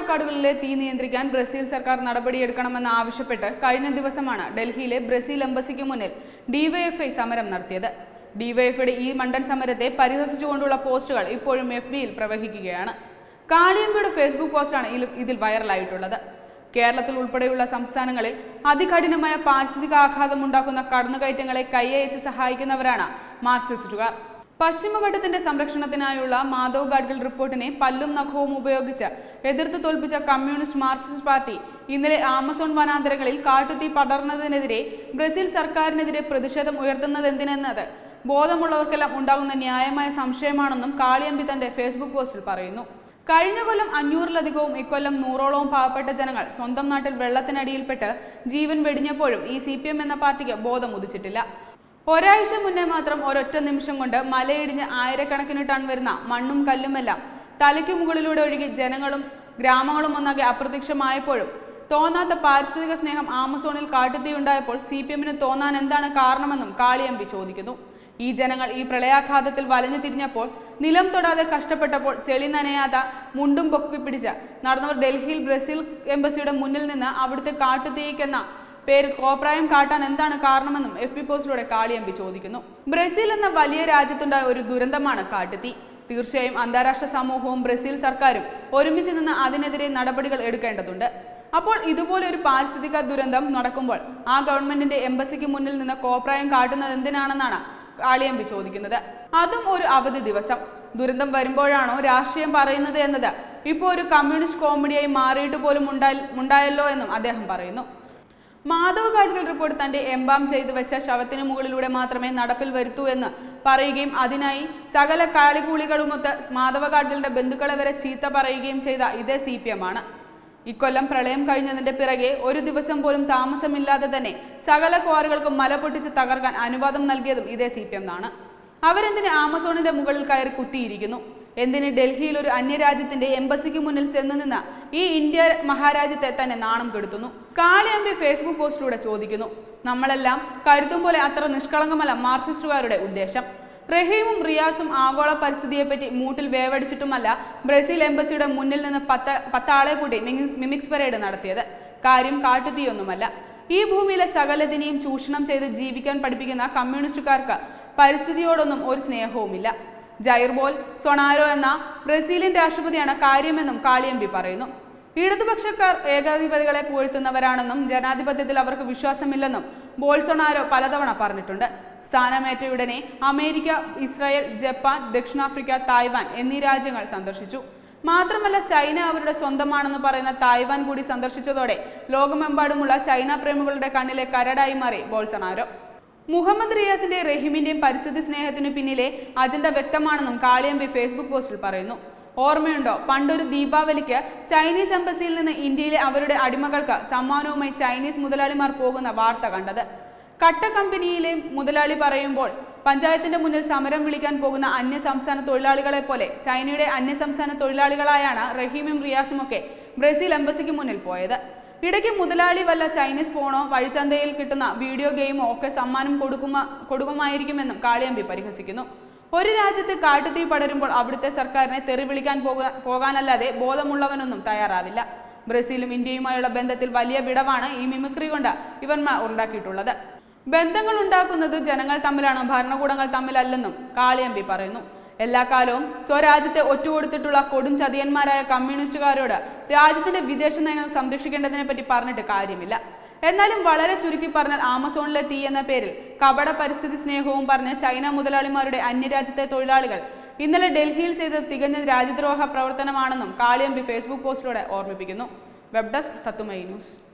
മഴക്കാടുകളിലെ തീ നിയന്ത്രിക്കാൻ ബ്രസീൽ സർക്കാർ നടപടിയെടുക്കണമെന്ന് ആവശ്യപ്പെട്ട് കഴിഞ്ഞ ദിവസമാണ് ഡൽഹിയിലെ ബ്രസീൽ എംബസിക്ക് മുന്നിൽ ഡിവൈഎഫ്ഐ സമരം നടത്തിയത് ഡിവൈഎഫ്ഐയുടെ ഈ മണ്ടൻ സമരത്തെ പരിഹസിച്ചുകൊണ്ടുള്ള പോസ്റ്റുകൾ ഇപ്പോഴും എഫ് ബിയിൽ പ്രവഹിക്കുകയാണ് കാളിയമ്പയുടെ ഫേസ്ബുക്ക് പോസ്റ്റാണ് ഇതിൽ- ഇതിൽ വൈറലായിട്ടുള്ളത് കേരളത്തിൽ ഉൾപ്പെടെയുള്ള സംസ്ഥാനങ്ങളിൽ അതികഠിനമായ പാരിസ്ഥിതിക ആഘാതമുണ്ടാക്കുന്ന കടന്നുകയറ്റങ്ങളെ കൈയയച്ച് സഹായിക്കുന്നവരാണ് മാർക്സിസ്റ്റുകാർ പശ്ചിമഘട്ടത്തിന്റെ സംരക്ഷണത്തിനായുള്ള മാധവ് ഗാഡ്ഗിൽ റിപ്പോർട്ടിനെ പല്ലും നഖവും ഉപയോഗിച്ച് എതിർത്ത് തോൽപ്പിച്ച കമ്മ്യൂണിസ്റ്റ് മാർക്സിസ്റ്റ് പാർട്ടി ഇന്നലെ ആമസോൺ വനാന്തരങ്ങളിൽ കാട്ടുതീ പടർന്നതിനെതിരെ ബ്രസീൽ സർക്കാരിനെതിരെ പ്രതിഷേധം ഉയർത്തുന്നതെന്തിനെന്നത് ബോധമുള്ളവർക്കെല്ലാം ഉണ്ടാകുന്ന ന്യായമായ സംശയമാണെന്നും കാളിയമ്പി തന്റെ ഫേസ്ബുക്ക് പോസ്റ്റിൽ പറയുന്നു കഴിഞ്ഞ കൊല്ലം അഞ്ഞൂറിലധികവും ഇക്കൊല്ലം നൂറോളവും പാവപ്പെട്ട ജനങ്ങൾ സ്വന്തം നാട്ടിൽ വെള്ളത്തിനടിയിൽപ്പെട്ട് ജീവൻ വെടിഞ്ഞപ്പോഴും ഈ സി എന്ന പാർട്ടിക്ക് ബോധം ഉദിച്ചിട്ടില്ല ഒരാഴ്ച മുന്നേ മാത്രം ഒരൊറ്റ നിമിഷം കൊണ്ട് മലയിടിഞ്ഞ് ആയിരക്കണക്കിന് ടൺ വരുന്ന മണ്ണും കല്ലുമെല്ലാം തലയ്ക്കു മുകളിലൂടെ ഒഴുകി ജനങ്ങളും ഗ്രാമങ്ങളും ഒന്നാകെ അപ്രത്യക്ഷമായപ്പോഴും തോന്നാത്ത പാരിസ്ഥിതിക സ്നേഹം ആമസോണിൽ കാട്ടുതീയുണ്ടായപ്പോൾ സി പി എമ്മിന് തോന്നാൻ എന്താണ് കാരണമെന്നും കാളിയമ്പി ചോദിക്കുന്നു ഈ ജനങ്ങൾ ഈ പ്രളയാഘാതത്തിൽ വലഞ്ഞു തിരിഞ്ഞപ്പോൾ നിലം തൊടാതെ കഷ്ടപ്പെട്ടപ്പോൾ ചെളി നനയാത മുണ്ടും പൊക്കി പിടിച്ച് നടന്നവർ ഡൽഹിയിൽ ബ്രസീൽ എംബസിയുടെ മുന്നിൽ നിന്ന് അവിടുത്തെ കാട്ടുതീയ്ക്കെന്ന പേര് കോപ്രായം കാട്ടാൻ എന്താണ് കാരണമെന്നും എഫ് പി പോസ്റ്റിലൂടെ കാളിയമ്പി ചോദിക്കുന്നു ബ്രസീൽ എന്ന വലിയ രാജ്യത്തുണ്ടായ ഒരു ദുരന്തമാണ് കാട്ടുതീ തീർച്ചയായും അന്താരാഷ്ട്ര സമൂഹവും ബ്രസീൽ സർക്കാരും ഒരുമിച്ച് നിന്ന് അതിനെതിരെ നടപടികൾ എടുക്കേണ്ടതുണ്ട് അപ്പോൾ ഇതുപോലെ ഒരു പാരിസ്ഥിതിക ദുരന്തം നടക്കുമ്പോൾ ആ ഗവൺമെന്റിന്റെ എംബസിക്ക് മുന്നിൽ നിന്ന് കോപ്രായം കാട്ടുന്നത് എന്തിനാണെന്നാണ് കാളിയമ്പി ചോദിക്കുന്നത് അതും ഒരു അവധി ദിവസം ദുരന്തം വരുമ്പോഴാണോ രാഷ്ട്രീയം പറയുന്നത് എന്നത് ഇപ്പോൾ ഒരു കമ്മ്യൂണിസ്റ്റ് കോമഡിയായി മാറിയിട്ട് പോലും ഉണ്ടായി ഉണ്ടായല്ലോ എന്നും അദ്ദേഹം പറയുന്നു മാധവ് ഗാഡ്ഗിൽ റിപ്പോർട്ട് തന്റെ എംബാം ചെയ്തു വെച്ച ശവത്തിന് മുകളിലൂടെ മാത്രമേ നടപ്പിൽ വരുത്തൂ എന്ന് പറയുകയും അതിനായി സകല കാളികൂളികളുമൊത്ത് മാധവ ഗാഡ്ഗിലിന്റെ ബന്ധുക്കളെ വരെ ചീത്ത പറയുകയും ചെയ്ത ഇതേ സി പി എം ആണ് ഇക്കൊല്ലം പ്രളയം കഴിഞ്ഞതിന്റെ പിറകെ ഒരു ദിവസം പോലും താമസമില്ലാതെ തന്നെ സകല ക്വാറികൾക്കും മല പൊട്ടിച്ച് തകർക്കാൻ അനുവാദം നൽകിയതും ഇതേ സി പി എം ആണ് അവരെന്തിന് ആമസോണിന്റെ മുകളിൽ കയറി കുത്തിയിരിക്കുന്നു എന്തിന് ഡൽഹിയിൽ ഒരു അന്യരാജ്യത്തിന്റെ എംബസിക്ക് മുന്നിൽ ചെന്നു നിന്ന് ഈ ഇന്ത്യ മഹാരാജ്യത്തെ തന്നെ നാണം കെടുത്തുന്നു കാളിയമ്പി ഫേസ്ബുക്ക് പോസ്റ്റിലൂടെ ചോദിക്കുന്നു നമ്മളെല്ലാം കരുതും പോലെ അത്ര നിഷ്കളങ്കമല്ല മാർക്സിസ്റ്റുകാരുടെ ഉദ്ദേശം റഹീമും റിയാസും ആഗോള പരിസ്ഥിതിയെപ്പറ്റി മൂട്ടിൽ വേവടിച്ചിട്ടുമല്ല ബ്രസീൽ എംബസിയുടെ മുന്നിൽ നിന്ന് പത്ത് പത്താളെ കൂടി മിമി- മിമിക്സ് പരേഡ് നടത്തിയത് കാര്യം കാട്ടുതീയൊന്നുമല്ല ഈ ഭൂമിയിലെ സകലതിനെയും ചൂഷണം ചെയ്ത് ജീവിക്കാൻ പഠിപ്പിക്കുന്ന കമ്മ്യൂണിസ്റ്റുകാർക്ക് പരിസ്ഥിതിയോടൊന്നും ഒരു സ്നേഹവുമില്ല ജൈർബോൽ സൊണാരോ എന്ന ബ്രസീലിയൻ രാഷ്ട്രപതിയാണ് കാര്യമെന്നും കാളിയമ്പി പറയുന്നു ഇടതുപക്ഷക്കാർ ഏകാധിപതികളെ പുകഴ്ത്തുന്നവരാണെന്നും ജനാധിപത്യത്തിൽ അവർക്ക് വിശ്വാസമില്ലെന്നും ബോൾസൊണാരോ പലതവണ പറഞ്ഞിട്ടുണ്ട് സ്ഥാനമേറ്റയുടനെ അമേരിക്ക ഇസ്രായേൽ ജപ്പാൻ ദക്ഷിണാഫ്രിക്ക തായ്വാൻ എന്നീ രാജ്യങ്ങൾ സന്ദർശിച്ചു മാത്രമല്ല ചൈന അവരുടെ സ്വന്തമാണെന്ന് പറയുന്ന തായ്വാൻ കൂടി സന്ദർശിച്ചതോടെ ലോകമെമ്പാടുമുള്ള ചൈന പ്രേമികളുടെ കണ്ണിലെ കരടായി മാറി ബോൾസണാരോ മുഹമ്മദ് റിയാസിന്റെ റഹീമിന്റെയും പരിസ്ഥിതി സ്നേഹത്തിനു പിന്നിലെ അജണ്ട വ്യക്തമാണെന്നും കാളിയമ്പി ഫേസ്ബുക്ക് പോസ്റ്റിൽ പറയുന്നു ഓർമ്മയുണ്ടോ പണ്ടൊരു ദീപാവലിക്ക് ചൈനീസ് എംബസിയിൽ നിന്ന് ഇന്ത്യയിലെ അവരുടെ അടിമകൾക്ക് സമ്മാനവുമായി ചൈനീസ് മുതലാളിമാർ പോകുന്ന വാർത്ത കണ്ടത് കട്ട കമ്പനിയിലെ മുതലാളി പറയുമ്പോൾ പഞ്ചായത്തിന്റെ മുന്നിൽ സമരം വിളിക്കാൻ പോകുന്ന അന്യ സംസ്ഥാന തൊഴിലാളികളെ പോലെ ചൈനയുടെ അന്യ സംസ്ഥാന തൊഴിലാളികളായാണ് റഹീമും റിയാസും ഒക്കെ ബ്രസീൽ എംബസിക്ക് മുന്നിൽ പോയത് ഇടയ്ക്ക് മുതലാളി വല്ല ചൈനീസ് ഫോണോ വഴിച്ചന്തയിൽ കിട്ടുന്ന വീഡിയോ ഗെയിമോ ഒക്കെ സമ്മാനം കൊടുക്കുമ കൊടുക്കുമായിരിക്കുമെന്നും കാളിയമ്പി പരിഹസിക്കുന്നു ഒരു രാജ്യത്ത് കാട്ടുതീ പടരുമ്പോൾ അവിടുത്തെ സർക്കാരിനെ തെറി വിളിക്കാൻ പോകാ പോകാനല്ലാതെ ബോധമുള്ളവനൊന്നും തയ്യാറാവില്ല ബ്രസീലും ഇന്ത്യയുമായുള്ള ബന്ധത്തിൽ വലിയ വിടവാണ് ഈ മിമിക്രി കൊണ്ട് ഇവന്മാർ ഉണ്ടാക്കിയിട്ടുള്ളത് ബന്ധങ്ങൾ ഉണ്ടാക്കുന്നത് ജനങ്ങൾ തമ്മിലാണ് ഭരണകൂടങ്ങൾ തമ്മിലല്ലെന്നും കാളിയമ്പി പറയുന്നു എല്ലാ കാലവും സ്വരാജ്യത്തെ ഒറ്റുകൊടുത്തിട്ടുള്ള കൊടും ചതിയന്മാരായ കമ്മ്യൂണിസ്റ്റുകാരോട് രാജ്യത്തിന്റെ വിദേശ നയങ്ങൾ സംരക്ഷിക്കേണ്ടതിനെ പറ്റി പറഞ്ഞിട്ട് കാര്യമില്ല എന്നാലും വളരെ ചുരുക്കി പറഞ്ഞാൽ ആമസോണിലെ തീ എന്ന പേരിൽ കപട പരിസ്ഥിതി സ്നേഹവും പറഞ്ഞ് ചൈന മുതലാളിമാരുടെ അന്യരാജ്യത്തെ തൊഴിലാളികൾ ഇന്നലെ ഡൽഹിയിൽ ചെയ്തത് തികഞ്ഞ രാജ്യദ്രോഹ പ്രവർത്തനമാണെന്നും കാളിയമ്പി ഫേസ്ബുക്ക് പോസ്റ്റിലൂടെ ഓർമ്മിപ്പിക്കുന്നു വെബ് ഡെസ്ക് തത്തുമൈ ന്യൂസ്